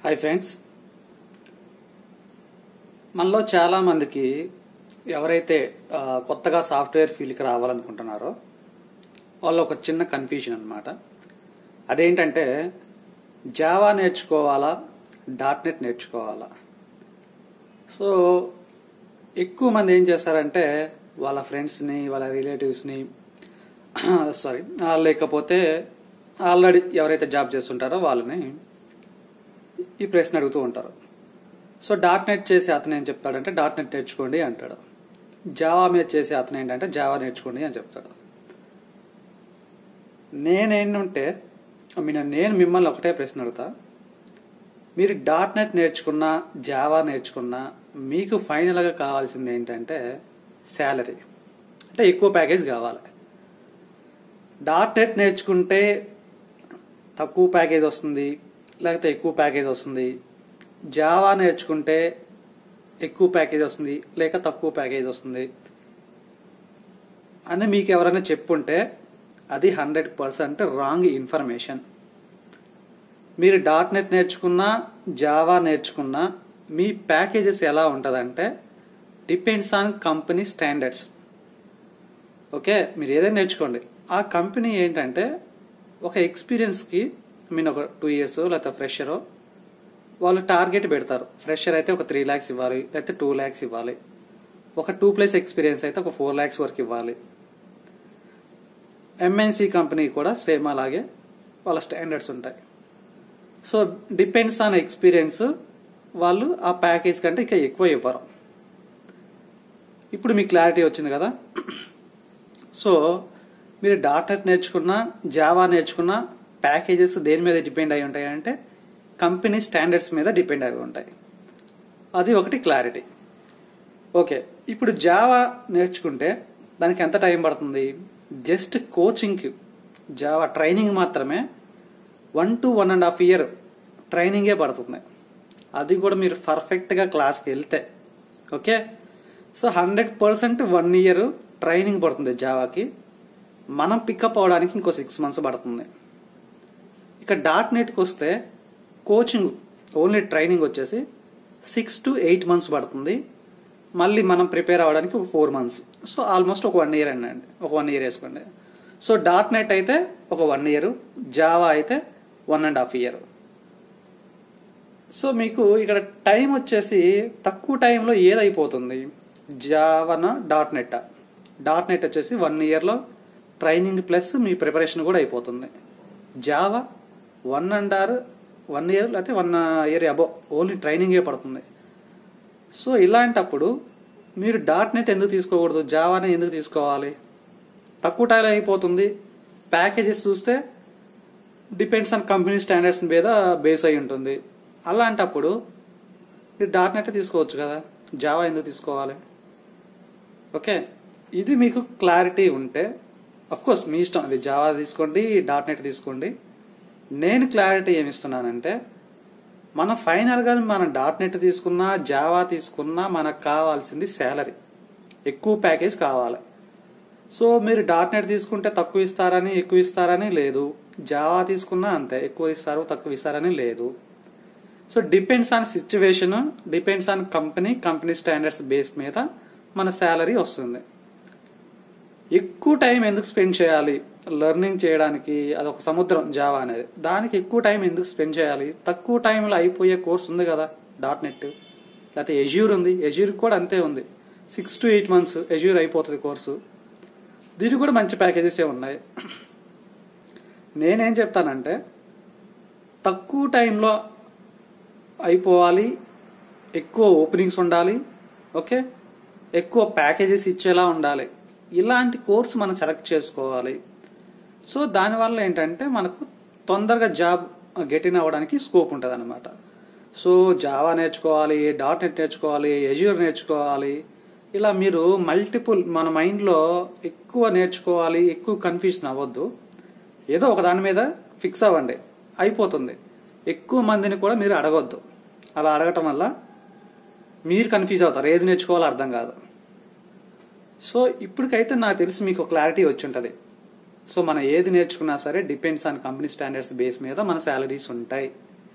hi friends మనలో చాలా మందికి ఎవరైతే ఆ, కొత్తగా సాఫ్ట్వేర్ ఫీల్డ్కి రావాలనుకుంటున్నారో వాళ్ళు ఒక చిన్న కన్ఫ్యూజన్ అనమాట అదేంటంటే జావా నేర్చుకోవాలా డాట్ నెట్ నేర్చుకోవాలా సో ఎక్కువ మంది ఏం చేస్తారంటే వాళ్ళ ఫ్రెండ్స్ని వాళ్ళ రిలేటివ్స్ని సారీ లేకపోతే ఆల్రెడీ ఎవరైతే జాబ్ చేస్తుంటారో వాళ్ళని ఈ ప్రశ్న అడుగుతూ ఉంటారు సో డాట్ నెట్ చేసే అతను ఏం చెప్తాడంటే డాట్ నెట్ నేర్చుకోండి అంటాడు జావా మీద చేసే అతను ఏంటంటే జావా నేర్చుకోండి అని చెప్తాడు నేనేంటంటే ఐ మీన్ నేను మిమ్మల్ని ఒకటే ప్రశ్న అడుగుతా మీరు డాట్ నెట్ నేర్చుకున్నా జావా నేర్చుకున్నా మీకు ఫైనల్గా కావాల్సింది ఏంటంటే శాలరీ అంటే ఎక్కువ ప్యాకేజ్ కావాలి డాట్ నెట్ నేర్చుకుంటే తక్కువ ప్యాకేజ్ వస్తుంది లేకపోతే ఎక్కువ ప్యాకేజ్ వస్తుంది జావా నేర్చుకుంటే ఎక్కువ ప్యాకేజ్ వస్తుంది లేక తక్కువ ప్యాకేజ్ వస్తుంది అని మీకు ఎవరైనా చెప్పుంటే అది హండ్రెడ్ పర్సెంట్ రాంగ్ ఇన్ఫర్మేషన్ మీరు డాట్ నెట్ నేర్చుకున్నా జావా నేర్చుకున్నా మీ ప్యాకేజెస్ ఎలా ఉంటుందంటే depends on company standards okay మీరు ఏదైనా నేర్చుకోండి ఆ కంపెనీ ఏంటంటే ఒక ఎక్స్పీరియన్స్కి ఐ మీన్ ఒక టూ ఇయర్స్ లేకపోతే ఫ్రెషరో వాళ్ళు టార్గెట్ పెడతారు ఫ్రెషర్ అయితే ఒక త్రీ ల్యాక్స్ ఇవ్వాలి లేకపోతే టూ ల్యాక్స్ ఇవ్వాలి ఒక టూ ప్లస్ ఎక్స్పీరియన్స్ అయితే ఒక ఫోర్ ల్యాక్స్ వరకు ఇవ్వాలి ఎంఎన్సి కంపెనీ కూడా సేమ్ అలాగే వాళ్ళ స్టాండర్డ్స్ ఉంటాయి సో డిపెండ్స్ ఆన్ ఎక్స్పీరియన్స్ వాళ్ళు ఆ ప్యాకేజ్ కంటే ఇంకా ఎక్కువ ఇవ్వరు ఇప్పుడు మీకు క్లారిటీ వచ్చింది కదా సో మీరు డాట్ నెట్ నేర్చుకున్నా జావా నేర్చుకున్నా ప్యాకేజెస్ దేని మీద డిపెండ్ అయి ఉంటాయి అంటే కంపెనీ స్టాండర్డ్స్ మీద డిపెండ్ అయి ఉంటాయి అది ఒకటి క్లారిటీ ఓకే ఇప్పుడు జావా నేర్చుకుంటే దానికి ఎంత టైం పడుతుంది జస్ట్ కోచింగ్కి జావా ట్రైనింగ్ మాత్రమే one to one and half year ట్రైనింగే పడుతుంది అది కూడా మీరు పర్ఫెక్ట్గా క్లాస్కి వెళ్తే okay so hundred percent one year training పడుతుంది జావాకి మనం పికప్ అవడానికి ఇంకో సిక్స్ మంత్స్ పడుతుంది ఇక డాట్ నెట్కి వస్తే కోచింగ్ ఓన్లీ ట్రైనింగ్ వచ్చేసి సిక్స్ టు ఎయిట్ మంత్స్ పడుతుంది మళ్ళీ మనం ప్రిపేర్ అవ్వడానికి ఒక ఫోర్ మంత్స్ సో ఆల్మోస్ట్ ఒక వన్ ఇయర్ అండి ఒక వన్ ఇయర్ వేసుకోండి సో డాట్ నెట్ అయితే ఒక వన్ ఇయర్ జావా అయితే one and half year so మీకు ఇక్కడ టైం వచ్చేసి తక్కువ టైంలో ఏదైపోతుంది జావానా డాట్ నెట్ డాట్ నెట్ వచ్చేసి వన్ ఇయర్లో ట్రైనింగ్ ప్లస్ మీ ప్రిపరేషన్ కూడా అయిపోతుంది Java one and or one year లేకపోతే వన్ ఇయర్ అబో ఓన్లీ ట్రైనింగే పడుతుంది సో ఇలాంటప్పుడు మీరు డాట్ నెట్ ఎందుకు తీసుకోకూడదు జావానే ఎందుకు తీసుకోవాలి తక్కువ టైం అయిపోతుంది ప్యాకేజెస్ చూస్తే డిపెండ్స్ ఆన్ కంపెనీ స్టాండర్డ్స్ మీద బేస్ అయి ఉంటుంది అలాంటప్పుడు మీరు డాట్ నెట్ తీసుకోవచ్చు కదా జావా ఎందుకు తీసుకోవాలి ఓకే ఇది మీకు క్లారిటీ ఉంటే అఫ్ కోర్స్ మీ ఇష్టం అది జావా తీసుకోండి డాట్ నెట్ తీసుకోండి నేను క్లారిటీ ఏమి ఇస్తున్నానంటే మనం ఫైనల్గా మనం డాట్ నెట్ తీసుకున్నా జావా తీసుకున్నా మనకు కావాల్సింది శాలరీ ఎక్కువ ప్యాకేజ్ కావాలి సో మీరు డాట్ నెట్ తీసుకుంటే తక్కువ ఇస్తారని ఎక్కువ ఇస్తారని లేదు జావా తీసుకున్నా అంతే ఎక్కువ ఇస్తారు తక్కువ ఇస్తారని లేదు so depends on situation depends on company company standards base మీద మన శాలరీ వస్తుంది ఎక్కువ టైం ఎందుకు స్పెండ్ చేయాలి లెర్నింగ్ చేయడానికి అదొక సముద్రం జావా అనేది దానికి ఎక్కువ టైం ఎందుకు స్పెండ్ చేయాలి తక్కువ టైంలో అయిపోయే కోర్స్ ఉంది కదా డాట్ నెట్ లేకపోతే ఎజ్యూర్ ఉంది ఎజ్యూర్ కూడా అంతే ఉంది six to eight months Azure అయిపోతుంది కోర్సు దీనికి కూడా మంచి ప్యాకేజెస్ ఉన్నాయి నేనేం చెప్తానంటే తక్కువ టైంలో అయిపోవాలి ఎక్కువ ఓపెనింగ్స్ ఉండాలి ఓకే ఎక్కువ ప్యాకేజెస్ ఇచ్చేలా ఉండాలి ఇలాంటి కోర్స్ మనం సెలెక్ట్ చేసుకోవాలి సో దానివల్ల ఏంటంటే మనకు తొందరగా జాబ్ గెట్ ఇన్ అవ్వడానికి స్కోప్ ఉంటుంది అనమాట సో జావా నేర్చుకోవాలి డాట్ నెట్ నేర్చుకోవాలి ఎజ్యూర్ నేర్చుకోవాలి ఇలా మీరు మల్టిపుల్ మన మైండ్లో ఎక్కువ నేర్చుకోవాలి ఎక్కువ కన్ఫ్యూజన్ అవ్వద్దు ఏదో ఒక దాని మీద ఫిక్స్ అవ్వండి అయిపోతుంది ఎక్కువ మందిని కూడా మీరు అడగొద్దు అలా అడగటం వల్ల మీరు కన్ఫ్యూజ్ అవుతారు ఏది నేర్చుకోవాలో అర్థం కాదు సో ఇప్పటికైతే నాకు తెలిసి మీకు క్లారిటీ వచ్చి ఉంటుంది సో మనం ఏది నేర్చుకున్నా సరే depends on company standards base మీద మన శాలరీస్ ఉంటాయి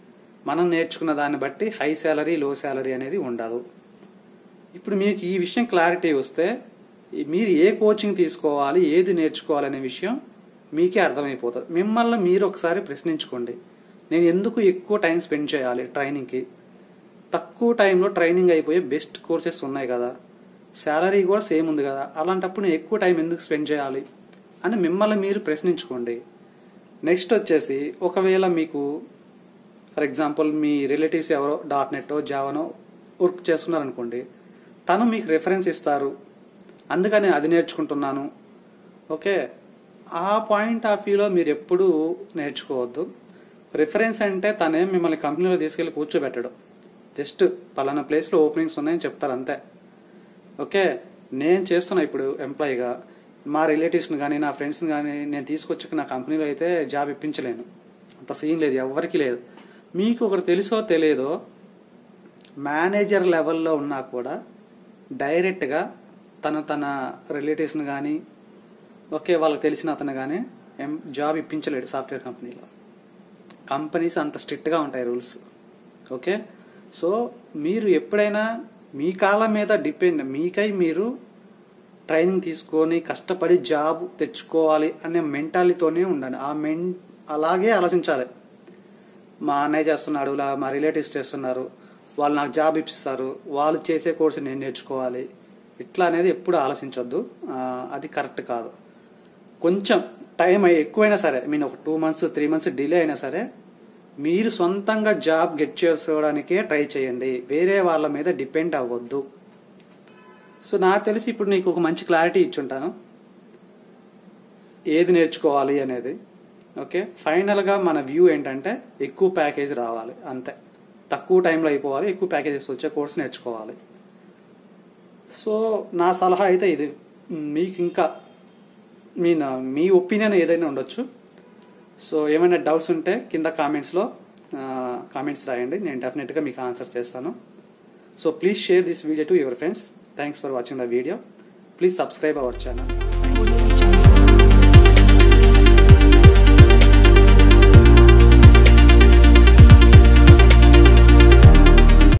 మనం నేర్చుకున్న దాన్ని బట్టి హై శాలరీ లో శాలరీ అనేది ఉండదు ఇప్పుడు మీకు ఈ విషయం క్లారిటీ వస్తే ఈ- మీరు ఏ కోచింగ్ తీసుకోవాలి ఏది నేర్చుకోవాలనే విషయం మీకే అర్థమైపోతుంది మిమ్మల్ని మీరు ఒకసారి ప్రశ్నించుకోండి నేను ఎందుకు ఎక్కువ టైం స్పెండ్ చేయాలి ట్రైనింగ్కి తక్కువ టైంలో ట్రైనింగ్ అయిపోయే బెస్ట్ కోర్సెస్ ఉన్నాయి కదా శాలరీ కూడా సేమ్ ఉంది కదా అలాంటప్పుడు నేను ఎక్కువ టైం ఎందుకు స్పెండ్ చేయాలి అని మిమ్మల్ని మీరు ప్రశ్నించుకోండి నెక్స్ట్ వచ్చేసి ఒకవేళ మీకు ఫర్ ఎగ్జాంపుల్ మీ రిలేటివ్స్ ఎవరో డాట్ నెట్ జావనో వర్క్ చేస్తున్నారనుకోండి తను మీకు రెఫరెన్స్ ఇస్తారు అందుకని అది నేర్చుకుంటున్నాను ఓకే ఆ పాయింట్ ఆఫ్ వ్యూలో మీరు ఎప్పుడూ నేర్చుకోవద్దు రిఫరెన్స్ అంటే తనేం మిమ్మల్ని కంపెనీలో తీసుకెళ్లి కూర్చోబెట్టడు జస్ట్ పలానా ప్లేస్లో ఓపెనింగ్స్ ఉన్నాయని చెప్తారు అంతే ఓకే నేను చేస్తున్నా ఇప్పుడు ఎంప్లాయీగా మా రిలేటివ్స్ని కానీ నా ఫ్రెండ్స్ని కానీ నేను తీసుకొచ్చి నా కంపెనీలో అయితే జాబ్ ఇప్పించలేను అంత సీన్ లేదు ఎవరికి లేదు మీకు ఒకటి తెలుసో తెలియదో మేనేజర్ లెవెల్లో ఉన్నా కూడా డైరెక్ట్గా తన తన రిలేటివ్స్ని కానీ ఓకే వాళ్ళకి తెలిసిన అతను కానీ ఎం జాబ్ ఇప్పించలేడు సాఫ్ట్వేర్ కంపెనీలో కంపెనీస్ అంత స్ట్రిక్ట్గా ఉంటాయి రూల్స్ ఓకే సో మీరు ఎప్పుడైనా మీ కాళ్ళ మీద డిపెండ్ మీకై మీరు ట్రైనింగ్ తీసుకొని కష్టపడి జాబ్ తెచ్చుకోవాలి అనే మెంటాలిటీతోనే ఉండండి ఆ మెన్ అలాగే ఆలోచించాలి మా అన్నయ్య చేస్తున్నాడు ఇలా మా రిలేటివ్స్ చేస్తున్నారు వాళ్ళు నాకు జాబ్ ఇప్పిస్తారు వాళ్ళు చేసే కోర్సు నేను నేర్చుకోవాలి ఇట్లా అనేది ఎప్పుడు ఆలోచించొద్దు ఆ, అది కరెక్ట్ కాదు కొంచెం టైం అయ్యి ఎక్కువైనా సరే మీన్ ఒక two months three months delay అయినా సరే మీరు సొంతంగా జాబ్ గెట్ చేసుకోవడానికే ట్రై చేయండి వేరే వాళ్ళ మీద డిపెండ్ అవ్వద్దు సో నాకు తెలిసి ఇప్పుడు నీకు ఒక మంచి క్లారిటీ ఇచ్చుంటాను ఏది నేర్చుకోవాలి అనేది ఓకే ఫైనల్గా మన వ్యూ ఏంటంటే ఎక్కువ ప్యాకేజ్ రావాలి అంతే తక్కువ టైంలో అయిపోవాలి ఎక్కువ ప్యాకేజెస్ వచ్చే కోర్స్ నేర్చుకోవాలి సో నా సలహా అయితే ఇది మీకు ఇంకా మీ మీ ఒపీనియన్ ఏదైనా ఉండొచ్చు సో ఏమైనా డౌట్స్ ఉంటే కింద కామెంట్స్లో కామెంట్స్ రాయండి నేను డెఫినెట్గా మీకు ఆన్సర్ చేస్తాను so please share this video to your friends thanks for watching the video please subscribe our channel